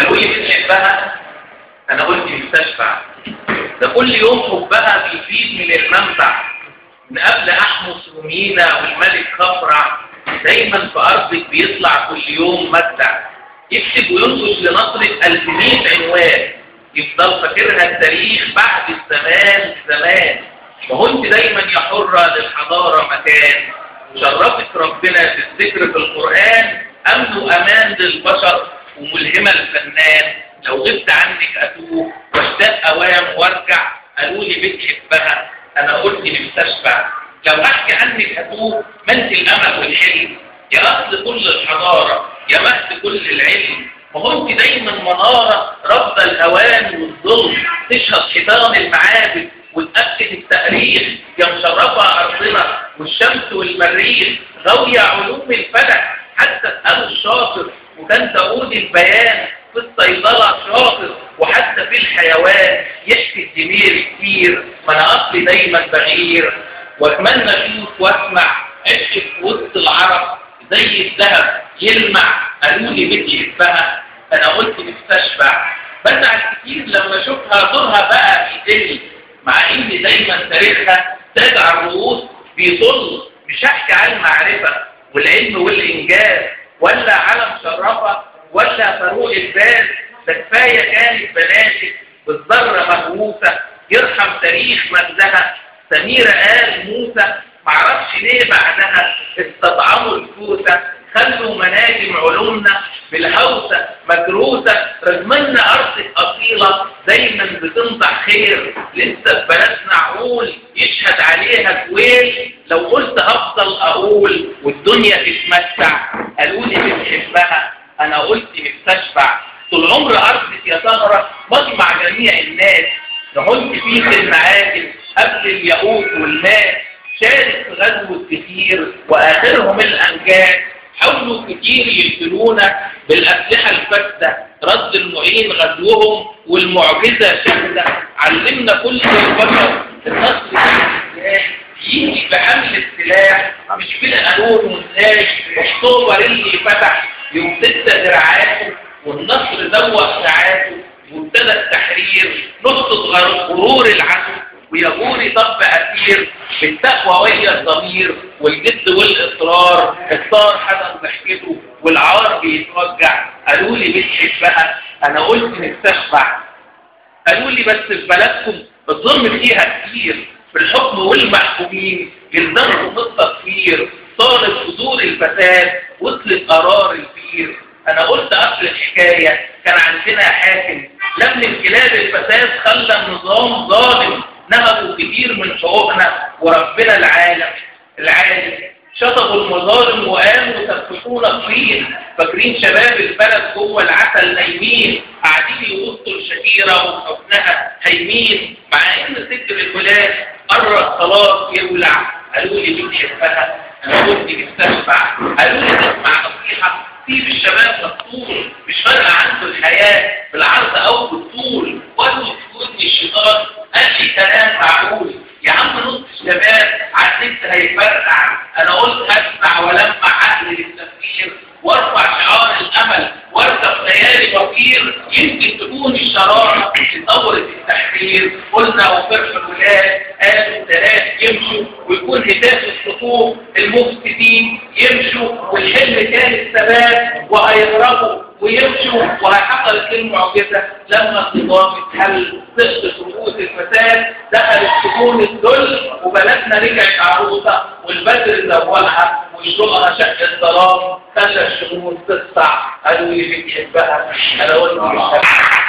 قالوا لي بتحبها انا قلت مستشفى ده كل يوم حبها بيفيد من المنبع من قبل احمس ومينا والملك خفرع دايما في ارضك بيطلع كل يوم مدع يكتب وينقش لنصرة 1100 عنوان يفضل فاكرها التاريخ بعد الزمان زمان ما هو انت دايما يا حرة للحضارة مكان شرفت ربنا في الذكر في القرآن أمن وأمان للبشر وملهمة الفنان لو غبت عنك أتوه واشتاق أوام وارجع قالوا لي بتحبها أنا قلت مستشفى لو أحكي عنك أتوه ما انت الأمل والحلم يا أصل كل الحضارة يا مهد كل العلم ما هو انت دايما منارة رفض الهوان والظلم تشهد حيطان المعابد وتأكد التاريخ يا مشرفة أرضنا والشمس والمريخ غاوية علوم الفلك حتى اسألوا الشاطر وكان داود البيان في الصيدلة شاطر وحتى في الحيوان يحكي الجميل كتير ما انا اصلي دايما بغير واتمنى اشوف واسمع عشق في وسط العرب زي الذهب يلمع قالوا لي بدي احبها انا قلت مستشفى بزعل كتير لما اشوفها دورها بقى يدني مع ان دايما تاريخها تاج على الرؤوس بيطل مش هحكي عن المعرفه والعلم والانجاز ولا علم شرفه ولا فاروق الباز ده كفايه كانت بناتك بالذره مهووسه يرحم تاريخ مجدها سميره قال موسى معرفش ليه بعدها استطعموا الكوسه خلوا مناجم علومنا بالهوسة مدروسة رغمنا أرض أصيلة دايما بتنضع خير لسه في بلدنا عقول يشهد عليها كويل لو قلت هفضل أقول والدنيا تتمتع قالوا لي بتحبها أنا قلت مستشفع طول عمر أرضك يا سهرة مجمع جميع الناس نحط فيك المعادن قبل الياقوت والماس شارك في غزوة كتير وآخرهم الأنجاز حاولوا كتير يقتلونا بالأسلحة الفاسدة رد المعين غزوهم والمعجزة شهدة علمنا كل البشر النصر ازاي يجي بحمل السلاح مش بالقانون وازاي اكتوبر اللي فتح يوم ستة دراعاته والنصر دوق ساعاته وابتدى التحرير نقطة غرور العدو ويغوري طب أثير بالتقوى ويا الضمير والجد والإصرار اختار حدا ضحكته والعار بيتوجع قالوا لي بتحبها أنا قلت نستشفع قالوا لي بس في بلدكم الظلم فيها كتير في الحكم والمحكومين يلزمهم التطهير صارت حضور الفساد وصلت قرار البير أنا قلت قبل الحكاية كان عندنا حاكم لم انقلاب الفساد خلى النظام ظالم نهبوا كتير من حقوقنا وربنا العالم العالم شطبوا المظالم وقاموا يسفكونا الطين فاكرين شباب البلد جوه العسل نايمين قاعدين يوصوا الشكيرة وحسنها هايمين مع ان سكر الولاد قرب خلاص يولع قالوا لي بتحبها انا قلت مستشفع قالوا لي تسمع نصيحة سيب الشباب مفتول مش فارقة عنده الحياة بالعرض او بالطول وقالوا تكون الشيطان قال لي كلام معقول يا عم نص الشباب عديت هيفرقع انا قلت اسمع ولمع عقل للتفكير وارفع شعار الامل واركب ليالي بصير يمكن تكون الشرارة في دورة التحرير قلنا وفرح الولاد قالوا ثلاث يمشوا ويكون هتاف الصفوف المفسدين يمشوا والحلم كان الثبات وهيهربوا ويمشوا وهيحصلت المعجزة لما النظام اتحل سقط رؤوس الفساد دخل السجون الذل وبلدنا رجعت عروسة والبدر زوقها ويشرقها شق الظلام خلى الشموس تسطع قالوا لي بتحبها انا قلت